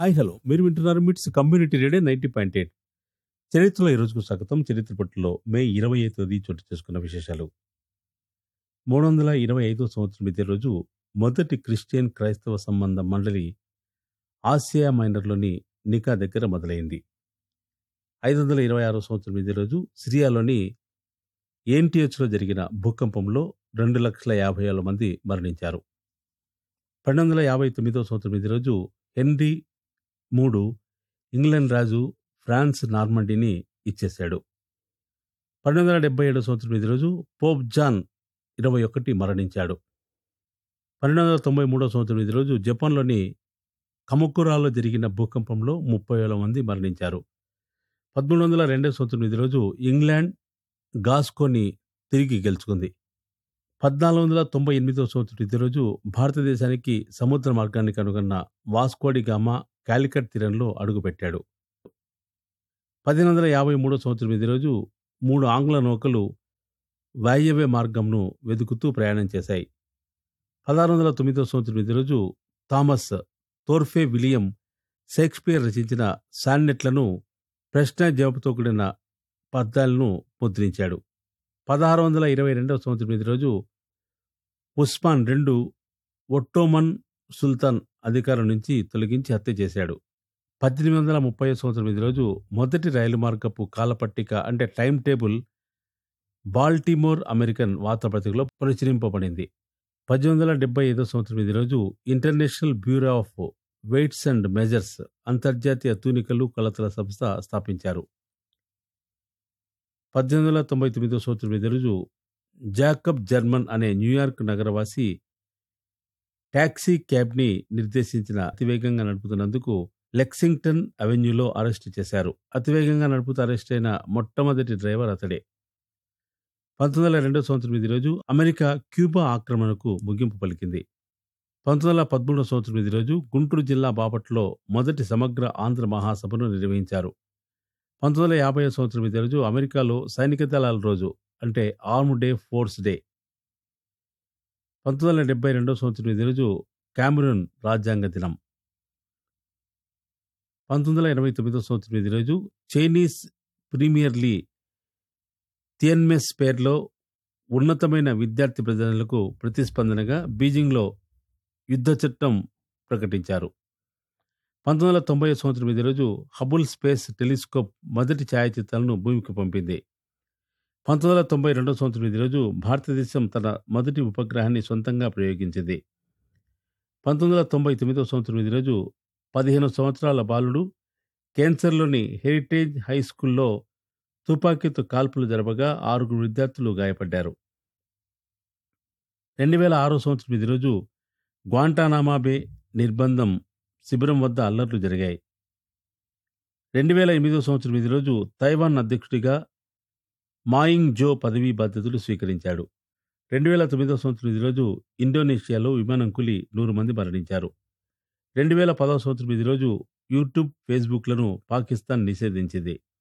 hi hello మీరు వింటున్నారు MITS community radio ninety point eight చరిత్రలో ఈ రోజుకు స్వాగతం చరిత్ర పట్టులో మే ఇరవై ఐదు తేదీ చోటు చేసుకున్న విశేషాలు మూడు వందల ఇరవై ఐదో సంవత్సరం ఇదే రోజు మొదటి క్రిస్టియన్ క్రైస్తవ సంబంధ మండలి ఆసియా మైనర్లోని నికా దగ్గర మొదలైంది ఐదు వందల ఇరవై ఆరో సంవత్సరం ఇదే రోజు సిరియాలోని ఏన్టీహెచ్లో జరిగిన భూకంపంలో రెండు లక్షల యాభై ఏళ్ళ మంది మరణించారు రెండు వందల యాభై తొమ్మిదో సంవత్సరం ఇదే రోజు హెన్రీ మూడు ఇంగ్లాండ్ రాజు ఫ్రాన్స్ నార్మండీని ఇచ్చేశాడు పన్నెండు వందల డెబ్బై ఏడు సంవత్సరం ఇదే రోజు పోప్ జాన్ ఇరవై ఒకటి మరణించాడు పన్నెండు వందల తొంభై మూడో సంవత్సరం ఇదే రోజు జపాన్లోని కమకురాలో జరిగిన భూకంపంలో ముప్పై వేల మంది మరణించారు పదమూడు వందల రెండో సంవత్సరం ఇదే రోజు ఇంగ్లాండ్ గాస్కోని తిరిగి గెలుచుకుంది పద్నాలుగు వందల తొంభై ఎనిమిదో సంవత్సరం ఇదే రోజు భారతదేశానికి సముద్ర మార్గాన్ని కనుగొన్న వాస్కోడి గామా కాలికట్ తీరంలో అడుగుపెట్టాడు పదిహేను వందల యాభై మూడో సంవత్సరం ఇదే రోజు మూడు ఆంగ్ల నౌకలు వాయవ్య మార్గంను వెతుకుతూ ప్రయాణం చేశాయి పదహారు వందల తొమ్మిదో సంవత్సరం ఇదే రోజు థామస్ తోర్ఫే విలియం షేక్స్పియర్ రచించిన సాన్నెట్లను ప్రశ్న జవాబుతో కూడిన పద్యాలను ముద్రించాడు పదహారు వందల ఇరవై రెండవ సంవత్సరం ఇదే రోజు ఉస్మాన్ రెండు ఒట్టోమన్ సుల్తాన్ అధికారం నుంచి తొలగించి హత్య చేశాడు పద్దెనిమిది వందల ముప్పై సంవత్సరం ఇదే రోజు మొదటి రైలు మార్గపు కాలపట్టిక అంటే టైం టేబుల్ బాల్టిమోర్ అమెరికన్ వార్తాపత్రికలో ప్రచురింపబడింది పద్దెనిమిది వందల డెబ్బై ఐదో సంవత్సరం ఇదే రోజు International Bureau of Weights and Measures అంతర్జాతీయ తూనికలు కొలతల సంస్థ స్థాపించారు పద్దెనిమిది వందల తొంభై తొమ్మిదో సంవత్సరం ఇదే రోజు జాకబ్ జర్మన్ అనే న్యూయార్క్ నగరవాసి టాక్సీ క్యాబ్ని నిర్దేశించిన అతివేగంగా నడుపుతున్నందుకు లెక్సింగ్టన్ అవెన్యూలో అరెస్టు చేశారు అతివేగంగా నడుపుతూ అరెస్ట్ అయిన మొట్టమొదటి డ్రైవర్ అతడే పంతొమ్మిది వందల రెండో సంవత్సరం ఇది రోజు అమెరికా క్యూబా ఆక్రమణకు ముగింపు పలికింది పంతొమ్మిది వందల పదమూడో సంవత్సరం ఇది రోజు గుంటూరు జిల్లా బాపట్లో మొదటి సమగ్ర ఆంధ్ర మహాసభను నిర్వహించారు పంతొమ్మిది వందల యాభై సంవత్సరం ఇదే రోజు అమెరికాలో సైనిక దళాల రోజు అంటే ఆర్మ్ డే ఫోర్స్ డే పంతొమ్మిది వందల డెబ్బై రెండో సంవత్సరం ఇదే రోజు కామెరూన్ రాజ్యాంగ దినం పంతొమ్మిది వందల ఎనభై తొమ్మిదో సంవత్సరం ఇదే రోజు చైనీస్ ప్రీమియర్ లీ తియన్మెస్ పేర్లో ఉన్నతమైన విద్యార్థి ప్రజలకు ప్రతిస్పందనగా బీజింగ్లో యుద్ధ చట్టం ప్రకటించారు పంతొమ్మిది వందల తొంభై సంవత్సరం ఇదే రోజు హబుల్ స్పేస్ టెలిస్కోప్ మొదటి ఛాయాచిత్రాలను భూమికి పంపింది పంతొమ్మిది వందల తొంభై రెండో సంవత్సరం ఇదే రోజు భారతదేశం తన మొదటి ఉపగ్రహాన్ని సొంతంగా ప్రయోగించింది పంతొమ్మిది వందల తొంభై తొమ్మిదో సంవత్సరం ఇదే రోజు పదిహేను సంవత్సరాల బాలుడు కేన్సర్లోని హెరిటేజ్ హై స్కూల్లో తుపాకీతో కాల్పులు జరపగా ఆరుగురు విద్యార్థులు గాయపడ్డారు రెండు వేల ఆరో సంవత్సరం ఇదే రోజు గ్వాంటానామా బే నిర్బంధం శిబిరం వద్ద అల్లర్లు జరిగాయి రెండు వేల ఎనిమిదో సంవత్సరం ఇదే రోజు తైవాన్ అధ్యక్షుడిగా మాయింగ్ జో పదవీ బాధ్యతలు స్వీకరించాడు రెండు వేల తొమ్మిదో సంవత్సరం ఇదే రోజు ఇండోనేషియాలో విమానం కూలి నూరు మంది మరణించారు రెండు వేల పదవ సంవత్సరం ఇదే రోజు యూట్యూబ్ ఫేస్బుక్లను పాకిస్తాన్ నిషేధించింది